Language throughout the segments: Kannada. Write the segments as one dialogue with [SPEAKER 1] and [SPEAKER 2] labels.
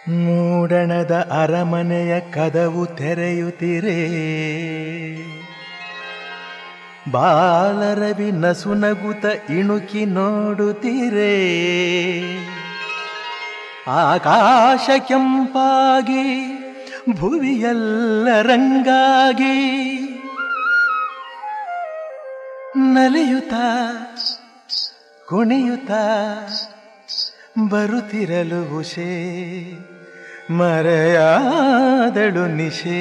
[SPEAKER 1] ಮೂಡಣದ ಅರಮನೆಯ ಕದವು ತೆರೆಯುತ್ತಿರೇ ಬಾಲರವಿ ನಸುನಗುತ ಇಣುಕಿ ನೋಡುತ್ತೀರೇ ಆಕಾಶ ಕೆಂಪಾಗಿ ಭುವಿಯೆಲ್ಲ ರಂಗಾಗಿ ನಲಿಯುತ್ತ ಕುಣಿಯುತ್ತ ಬರುತ್ತಿರಲು ಉಷೆ ಮರೆಯಾದಳು ನಿಶೇ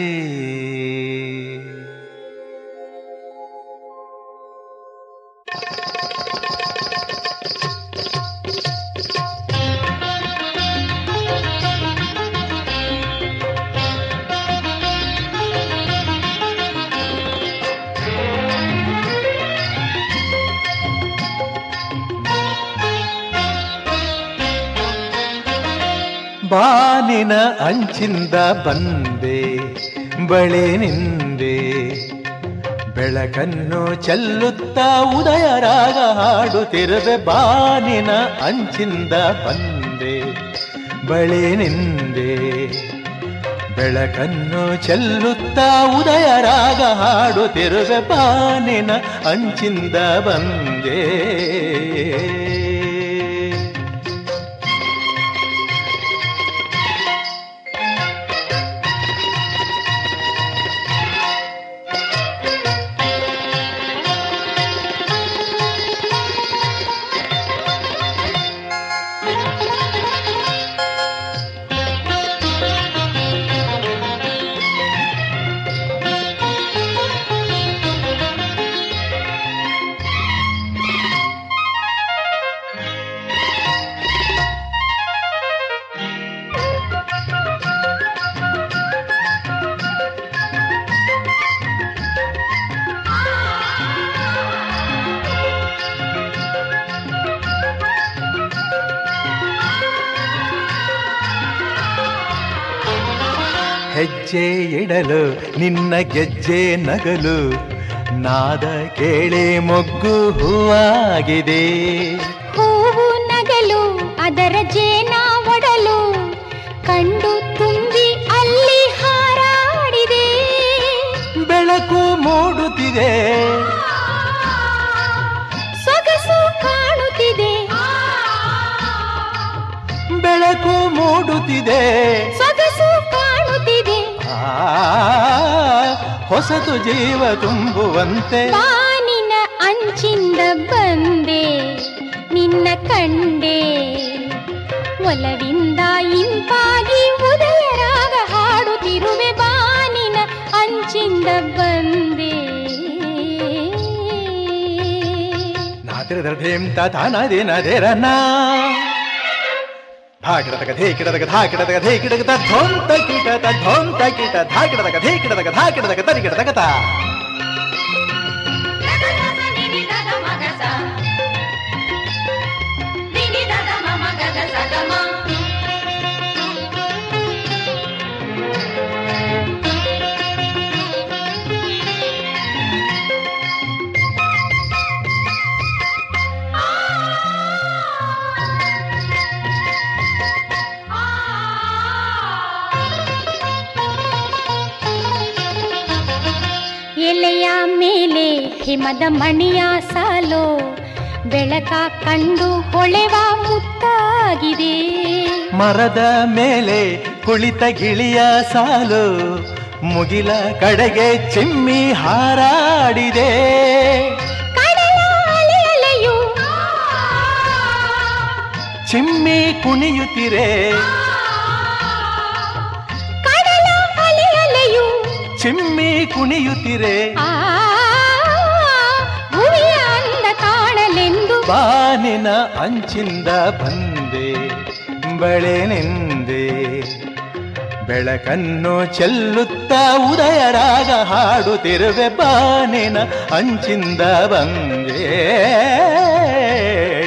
[SPEAKER 1] ಬಾನಿನ ಅಂಚಿಂದ ಬಂದೆ ಬಳಿ ನಿಂದೆ ಬೆಳಕನ್ನು ಚೆಲ್ಲುತ್ತಾ ಉದಯ ರಾಗ ಹಾಡುತ್ತಿರುವೆ ಬಾನಿನ ಅಂಚಿಂದ ಬಂದೆ ಬಳಿ ನಿಂದೆ ಬೆಳಕನ್ನು ಚೆಲ್ಲುತ್ತಾ ಉದಯ ರಾಗ ಹಾಡುತ್ತಿರುವೆ ಬಾನಿನ ಅಂಚಿಂದ ಬಂದೆ ಹೆಜ್ಜೆ ಇಡಲು ನಿನ್ನ ಗೆಜ್ಜೆ ನಗಲು ನಾದ ಕೇಳಿ ಮೊಗ್ಗು ಹೂವಾಗಿದೆ
[SPEAKER 2] ಹೂವು ನಗಲು ಅದರ ಜೇನ ಒಡಲು ಕಂಡು ತುಂಬಿ ಅಲ್ಲಿ ಹಾರಾಡಿದೆ
[SPEAKER 1] ಬೆಳಕು ಮೂಡುತ್ತಿದೆ
[SPEAKER 2] ಸೊಗಸು ಕಾಣುತ್ತಿದೆ
[SPEAKER 1] ಬೆಳಕು ಮೂಡುತ್ತಿದೆ
[SPEAKER 2] ಸೊಗಸು ಕಾಣುತ್ತಿದೆ
[SPEAKER 1] ಆ ಹೊಸತು ಜೀವ ತುಂಬುವಂತೆ
[SPEAKER 2] ಬಾನಿನ ಅಂಚಿಂದ ಬಂದೆ ನಿನ್ನ ಕಂಡೆ ಒಲವಿಂದ ಇಂಪಾಗಿ ಉದಯ ರಾಗ ಹಾಡುತ್ತಿರುವೆ ಬಾನಿನ ಅಂಚಿಂದ ಬಂದೆ
[SPEAKER 1] ನಾತಿರಧೇಂ ತಾನಾದೇನದೇರನ ಧಾ ಕಿಡದಗ ಧೇ ಕಿಡದಗ ಧಾ ಕಿಡದಗ ಧೇ ಕಿಡಗ ತ ಧೋಂತ ಕೀಟ ತ ಧೋಂತ ಕೀಟ ಧಾ ಕಿಡದಗ ಧೇ ಕಿಡದಗ ಧಾ ಕಿಡದಗ ತರಿ ಕಿಡದಗ ತ
[SPEAKER 2] ಎಲೆಯ ಮೇಲೆ ಹಿಮದ ಮಣಿಯ ಸಾಲು ಬೆಳಕ ಕಂಡು ಹೊಳೆವ ಮುತ್ತಾಗಿದೆ
[SPEAKER 1] ಮರದ ಮೇಲೆ ಕುಳಿತ ಗಿಳಿಯ ಸಾಲು ಮುಗಿಲ ಕಡೆಗೆ ಚಿಮ್ಮಿ ಹಾರಾಡಿದೆ
[SPEAKER 2] ಕಡಲ ಅಲೆ ಅಲೆಯು
[SPEAKER 1] ಚಿಮ್ಮಿ ಕುಣಿಯುತ್ತಿರೆ
[SPEAKER 2] ಕಡಲ ಅಲೆ ಅಲೆಯು
[SPEAKER 1] ಚಿಮ್ಮಿ ಕುಣಿಯುತ್ತಿರೆ
[SPEAKER 2] ಆ ಭುವಿಯ ಅಂದ ಕಾಣಲೆಂದು
[SPEAKER 1] ಬಾನಿನ ಅಂಚಿಂದ ಬಂದೆ ಬಳೆ ನಿಂದೆ ಬೆಳಕನ್ನು ಚೆಲ್ಲುತ್ತಾ ಉದಯ ರಾಗ ಹಾಡುತ್ತಿರುವೆ ಬಾನಿನ ಅಂಚಿಂದ ಬಂದೆ